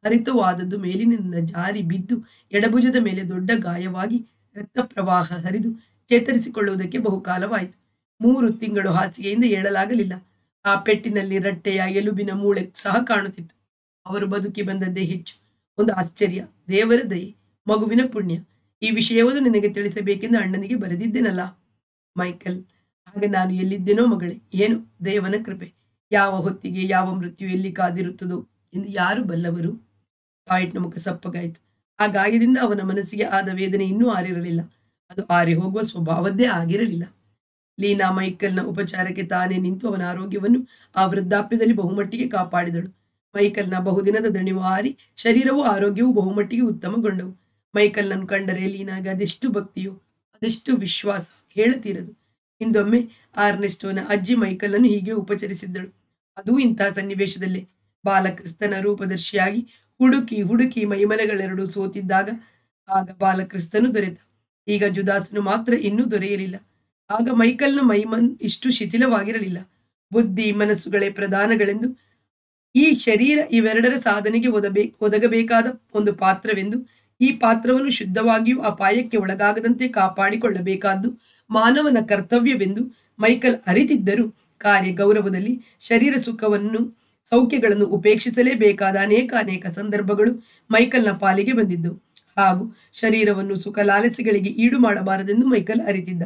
ಹರಿತವಾದದ್ದು ಮೇಲಿನಿಂದ ಜಾರಿ ಬಿದ್ದು ಎಡಭುಜದ ಮೇಲೆ ದೊಡ್ಡ ಗಾಯವಾಗಿ ರಕ್ತ ಪ್ರವಾಹ ಹರಿದು ಚೇತರಿಸಿಕೊಳ್ಳುವುದಕ್ಕೆ ಬಹುಕಾಲವಾಯಿತು ಮೂರು ತಿಂಗಳು ಹಾಸಿಗೆಯಿಂದ ಏಳಲಾಗಲಿಲ್ಲ ಆ ಪೆಟ್ಟಿನಲ್ಲಿ ರಟ್ಟೆಯ ಎಲುಬಿನ ಮೂಳೆ ಸಹ ಕಾಣುತ್ತಿತ್ತು ಅವರು ಬದುಕಿ ಬಂದದ್ದೇ ಹೆಚ್ಚು ಒಂದು ಆಶ್ಚರ್ಯ ದೇವರ ದಯೆ ಮಗುವಿನ ಪುಣ್ಯ ಈ ವಿಷಯವನ್ನು ನಿನಗೆ ತಿಳಿಸಬೇಕೆಂದು ಅಣ್ಣನಿಗೆ ಬರೆದಿದ್ದೇನಲ್ಲ ಮೈಕಲ್ ಆಗ ನಾನು ಎಲ್ಲಿದ್ದೇನೋ ಮಗಳೇ ಏನು ದೇವನ ಕೃಪೆ ಯಾವ ಹೊತ್ತಿಗೆ ಯಾವ ಮೃತ್ಯು ಎಲ್ಲಿ ಕಾದಿರುತ್ತದೋ ಎಂದು ಯಾರು ಬಲ್ಲವರು ಟಾಯ್ಟ್ನ ಮುಖ ಸಪ್ಪಗಾಯಿತು ಆ ಗಾಯದಿಂದ ಅವನ ಮನಸ್ಸಿಗೆ ಆದ ವೇದನೆ ಇನ್ನೂ ಆರಿರಲಿಲ್ಲ ಅದು ಆರಿ ಹೋಗುವ ಸ್ವಭಾವದ್ದೇ ಆಗಿರಲಿಲ್ಲ ಲೀನಾ ಮೈಕಲ್ನ ಉಪಚಾರಕ್ಕೆ ತಾನೇ ನಿಂತು ಅವನ ಆರೋಗ್ಯವನ್ನು ಆ ವೃದ್ಧಾಪ್ಯದಲ್ಲಿ ಬಹುಮಟ್ಟಿಗೆ ಕಾಪಾಡಿದಳು ಮೈಕಲ್ನ ಬಹುದಿನದ ದಣಿವು ಆರಿ ಶರೀರವೂ ಆರೋಗ್ಯವೂ ಬಹುಮಟ್ಟಿಗೆ ಉತ್ತಮಗೊಂಡವು ಮೈಕಲ್ನನ್ನು ಕಂಡರೆ ಲೀನಾಗೆ ಅದೆಷ್ಟು ಭಕ್ತಿಯೋ ಅದೆಷ್ಟು ವಿಶ್ವಾಸ ಹೇಳತೀರದು ಹಿಂದೊಮ್ಮೆ ಆರ್ನೆಸ್ಟೋನ ಅಜ್ಜಿ ಮೈಕಲ್ನನ್ನು ಹೀಗೆ ಉಪಚರಿಸಿದ್ದಳು ಅದೂ ಇಂತಹ ಸನ್ನಿವೇಶದಲ್ಲೇ ಬಾಲಕ್ರಿಸ್ತನ ರೂಪದರ್ಶಿಯಾಗಿ ಹುಡುಕಿ ಹುಡುಕಿ ಮೈಮನೆಗಳೆರಡೂ ಸೋತಿದ್ದಾಗ ಆಗ ಬಾಲಕ್ರಿಸ್ತನು ದೊರೆತ ಈಗ ಜುದಾಸನು ಮಾತ್ರ ಇನ್ನೂ ದೊರೆಯಲಿಲ್ಲ ಆಗ ಮೈಕಲ್ನ ಮೈಮನ್ ಇಷ್ಟು ಶಿಥಿಲವಾಗಿರಲಿಲ್ಲ ಬುದ್ಧಿ ಮನಸ್ಸುಗಳೇ ಪ್ರಧಾನಗಳೆಂದು ಈ ಶರೀರ ಇವೆರಡರ ಸಾಧನೆಗೆ ಒದಬೇ ಒದಗಬೇಕಾದ ಒಂದು ಪಾತ್ರವೆಂದು ಈ ಪಾತ್ರವನ್ನು ಶುದ್ಧವಾಗಿಯೂ ಅಪಾಯಕ್ಕೆ ಒಳಗಾಗದಂತೆ ಕಾಪಾಡಿಕೊಳ್ಳಬೇಕಾದ್ದು ಮಾನವನ ಕರ್ತವ್ಯವೆಂದು ಮೈಕಲ್ ಅರಿತಿದ್ದರೂ ಕಾರ್ಯ ಗೌರವದಲ್ಲಿ ಶರೀರ ಸುಖವನ್ನು ಸೌಖ್ಯಗಳನ್ನು ಉಪೇಕ್ಷಿಸಲೇಬೇಕಾದ ಅನೇಕ ಅನೇಕ ಸಂದರ್ಭಗಳು ಮೈಕಲ್ನ ಪಾಲಿಗೆ ಬಂದಿದ್ದವು ಹಾಗೂ ಶರೀರವನ್ನು ಸುಖ ಲಾಲಸೆಗಳಿಗೆ ಈಡು ಮಾಡಬಾರದೆಂದು ಮೈಕಲ್ ಅರಿತಿದ್ದ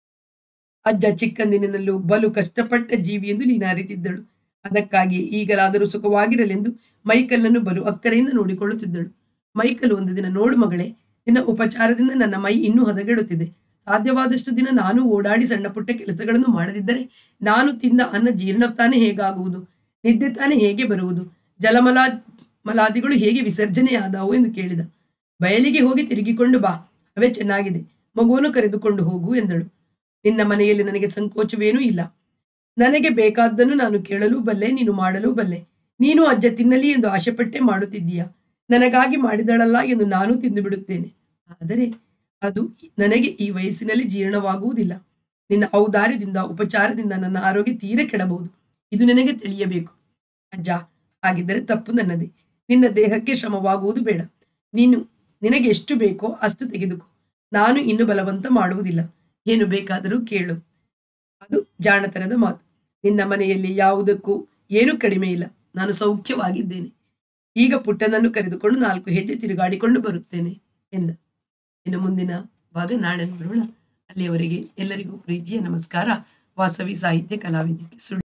ಅಜ್ಜ ಚಿಕ್ಕಂದಿನಲ್ಲೂ ಬಲು ಕಷ್ಟಪಟ್ಟ ಜೀವಿ ಎಂದು ಲೀನಾ ಅರಿತಿದ್ದಳು ಅದಕ್ಕಾಗಿ ಈಗಲಾದರೂ ಸುಖವಾಗಿರಲೆಂದು ಮೈಕಲ್ನನ್ನು ಬಲು ಅಕ್ಕರೆಯಿಂದ ನೋಡಿಕೊಳ್ಳುತ್ತಿದ್ದಳು ಮೈಕಲ್ ಒಂದು ದಿನ ನೋಡು ಮಗಳೇ ನಿನ್ನ ಉಪಚಾರದಿಂದ ನನ್ನ ಮೈ ಇನ್ನೂ ಹದಗೆಡುತ್ತಿದೆ ಸಾಧ್ಯವಾದಷ್ಟು ದಿನ ನಾನು ಓಡಾಡಿ ಸಣ್ಣ ಪುಟ್ಟ ಕೆಲಸಗಳನ್ನು ಮಾಡದಿದ್ದರೆ ನಾನು ತಿಂದ ಅನ್ನ ಜೀರ್ಣ ತಾನೇ ಹೇಗಾಗುವುದು ನಿದ್ದೆ ತಾನೇ ಹೇಗೆ ಬರುವುದು ಜಲಮಲಾ ಮಲಾದಿಗಳು ಹೇಗೆ ವಿಸರ್ಜನೆಯಾದವು ಎಂದು ಕೇಳಿದ ಬಯಲಿಗೆ ಹೋಗಿ ತಿರುಗಿಕೊಂಡು ಬಾ ಅವೇ ಚೆನ್ನಾಗಿದೆ ಮಗುವನ್ನು ಕರೆದುಕೊಂಡು ಹೋಗು ಎಂದಳು ನಿನ್ನ ಮನೆಯಲ್ಲಿ ನನಗೆ ಸಂಕೋಚವೇನೂ ಇಲ್ಲ ನನಗೆ ಬೇಕಾದ್ದನ್ನು ನಾನು ಕೇಳಲೂ ಬಲ್ಲೆ ನೀನು ಮಾಡಲೂ ಬಲ್ಲೆ ನೀನು ಅಜ್ಜ ತಿನ್ನಲಿ ಎಂದು ಆಶೆಪಟ್ಟೆ ಮಾಡುತ್ತಿದ್ದೀಯಾ ನನಗಾಗಿ ಮಾಡಿದಳಲ್ಲ ಎಂದು ನಾನು ತಿಂದು ಬಿಡುತ್ತೇನೆ ಆದರೆ ಅದು ನನಗೆ ಈ ವಯಸ್ಸಿನಲ್ಲಿ ಜೀರ್ಣವಾಗುವುದಿಲ್ಲ ನಿನ್ನ ಔದಾರ್ಯದಿಂದ ಉಪಚಾರದಿಂದ ನನ್ನ ಆರೋಗ್ಯ ತೀರ ಕೆಡಬಹುದು ಇದು ನನಗೆ ತಿಳಿಯಬೇಕು ಅಜ್ಜ ಹಾಗಿದ್ದರೆ ತಪ್ಪು ನನ್ನದೇ ನಿನ್ನ ದೇಹಕ್ಕೆ ಶ್ರಮವಾಗುವುದು ಬೇಡ ನೀನು ನಿನಗೆ ಎಷ್ಟು ಬೇಕೋ ಅಷ್ಟು ತೆಗೆದುಕೋ ನಾನು ಇನ್ನು ಬಲವಂತ ಮಾಡುವುದಿಲ್ಲ ಏನು ಬೇಕಾದರೂ ಕೇಳು ಅದು ಜಾಣತನದ ಮಾತು ನಿನ್ನ ಮನೆಯಲ್ಲಿ ಯಾವುದಕ್ಕೂ ಏನೂ ಕಡಿಮೆ ಇಲ್ಲ ನಾನು ಸೌಖ್ಯವಾಗಿದ್ದೇನೆ ಈಗ ಪುಟ್ಟನನ್ನು ಕರೆದುಕೊಂಡು ನಾಲ್ಕು ಹೆಜ್ಜೆ ತಿರುಗಾಡಿಕೊಂಡು ಬರುತ್ತೇನೆ ಎಂದ ಇನ್ನು ಮುಂದಿನ ಭಾಗ ನಾಳೆ ನೋಡೋಣ ಅಲ್ಲಿಯವರೆಗೆ ಎಲ್ಲರಿಗೂ ಪ್ರೀತಿಯ ನಮಸ್ಕಾರ ವಾಸವಿ ಸಾಹಿತ್ಯ ಕಲಾವಿದಕ್ಕೆ ಸುಳ್ಳು